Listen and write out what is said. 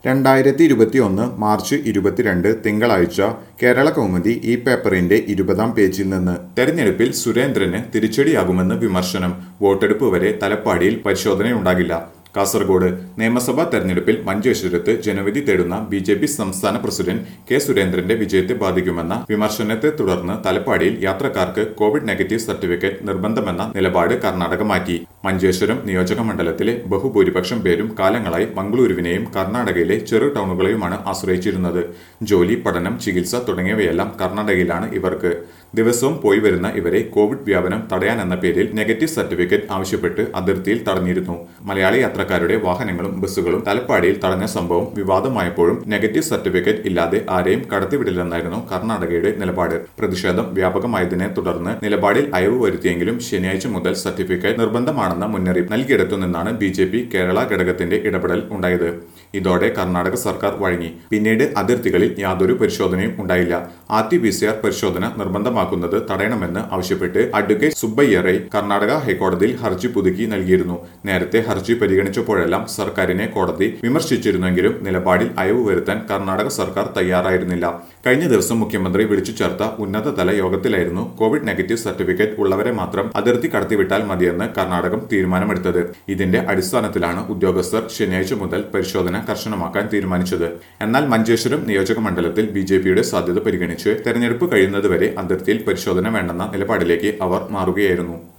രണ്ടായിരത്തി ഇരുപത്തി ഒന്ന് മാർച്ച് ഇരുപത്തിരണ്ട് തിങ്കളാഴ്ച കേരള കൗമുദി ഈ പേപ്പറിന്റെ ഇരുപതാം പേജിൽ നിന്ന് തെരഞ്ഞെടുപ്പിൽ സുരേന്ദ്രന് തിരിച്ചടിയാകുമെന്ന് വിമർശനം വോട്ടെടുപ്പ് വരെ തലപ്പാടിയിൽ പരിശോധനയുണ്ടാകില്ല കാസർഗോഡ് നിയമസഭാ തെരഞ്ഞെടുപ്പിൽ മഞ്ചേശ്വരത്ത് ജനവിധി തേടുന്ന ബി ജെ പി സംസ്ഥാന പ്രസിഡന്റ് കെ സുരേന്ദ്രന്റെ വിജയത്തെ ബാധിക്കുമെന്ന വിമർശനത്തെ തുടർന്ന് തലപ്പാടിയിൽ യാത്രക്കാർക്ക് കോവിഡ് നെഗറ്റീവ് സർട്ടിഫിക്കറ്റ് നിർബന്ധമെന്ന നിലപാട് കർണാടക മാറ്റി മഞ്ചേശ്വരം നിയോജക മണ്ഡലത്തിലെ ബഹുഭൂരിപക്ഷം പേരും കാലങ്ങളായി മംഗളൂരുവിനെയും കർണാടകയിലെ ചെറു ടൗണുകളെയുമാണ് ആശ്രയിച്ചിരുന്നത് ജോലി പഠനം ചികിത്സ തുടങ്ങിയവയെല്ലാം കർണാടകയിലാണ് ഇവർക്ക് ദിവസവും പോയി വരുന്ന ഇവരെ കോവിഡ് വ്യാപനം തടയാനെന്ന പേരിൽ നെഗറ്റീവ് സർട്ടിഫിക്കറ്റ് ആവശ്യപ്പെട്ട് അതിർത്തിയിൽ തടഞ്ഞിരുന്നു മലയാളി യാത്രക്കാരുടെ വാഹനങ്ങളും ബസ്സുകളും തലപ്പാടിയിൽ തടഞ്ഞ സംഭവം വിവാദമായപ്പോഴും നെഗറ്റീവ് സർട്ടിഫിക്കറ്റ് ഇല്ലാതെ ആരെയും കടത്തിവിടില്ലെന്നായിരുന്നു കർണാടകയുടെ നിലപാട് പ്രതിഷേധം വ്യാപകമായതിനെ തുടർന്ന് നിലപാടിൽ അയവ് വരുത്തിയെങ്കിലും ശനിയാഴ്ച മുതൽ സർട്ടിഫിക്കറ്റ് നിർബന്ധമാണെന്ന മുന്നറിയിപ്പ് നൽകിയിടത്തു നിന്നാണ് ബി ജെ പി കേരള ഘടകത്തിന്റെ ഇടപെടൽ ഉണ്ടായത് ഇതോടെ കർണാടക സർക്കാർ വഴങ്ങി പിന്നീട് അതിർത്തികളിൽ യാതൊരു പരിശോധനയും ഉണ്ടായില്ല R T P C R പരിശോധന നിർബന്ധമാക്കുന്നത് തടയണമെന്ന് ആവശ്യപ്പെട്ട് അഡ്വക്കേറ്റ് സുബ്ബയ്യറെ കർണാടക ഹൈക്കോടതിയിൽ ഹർജി പുതുക്കി നൽകിയിരുന്നു നേരത്തെ ഹർജി പരിഗണിച്ചപ്പോഴെല്ലാം സർക്കാരിനെ കോടതി വിമർശിച്ചിരുന്നെങ്കിലും നിലപാടിൽ അയവ് വരുത്താൻ കർണാടക സർക്കാർ തയ്യാറായിരുന്നില്ല കഴിഞ്ഞ ദിവസം മുഖ്യമന്ത്രി വിളിച്ചു ചേർത്ത ഉന്നതതല യോഗത്തിലായിരുന്നു കോവിഡ് നെഗറ്റീവ് സർട്ടിഫിക്കറ്റ് ഉള്ളവരെ മാത്രം അതിർത്തി കടത്തിവിട്ടാൽ മതിയെന്ന് കർണാടകം തീരുമാനമെടുത്തത് ഇതിന്റെ അടിസ്ഥാനത്തിലാണ് ഉദ്യോഗസ്ഥർ ശനിയാഴ്ച മുതൽ പരിശോധന കർശനമാക്കാൻ തീരുമാനിച്ചത് എന്നാൽ മഞ്ചേശ്വരം നിയോജക മണ്ഡലത്തിൽ ബി ജെ പിയുടെ സാധ്യത പരിഗണിച്ച് തെരഞ്ഞെടുപ്പ് കഴിയുന്നതുവരെ അതിർത്തിയിൽ പരിശോധന വേണ്ടെന്ന നിലപാടിലേക്ക് അവർ മാറുകയായിരുന്നു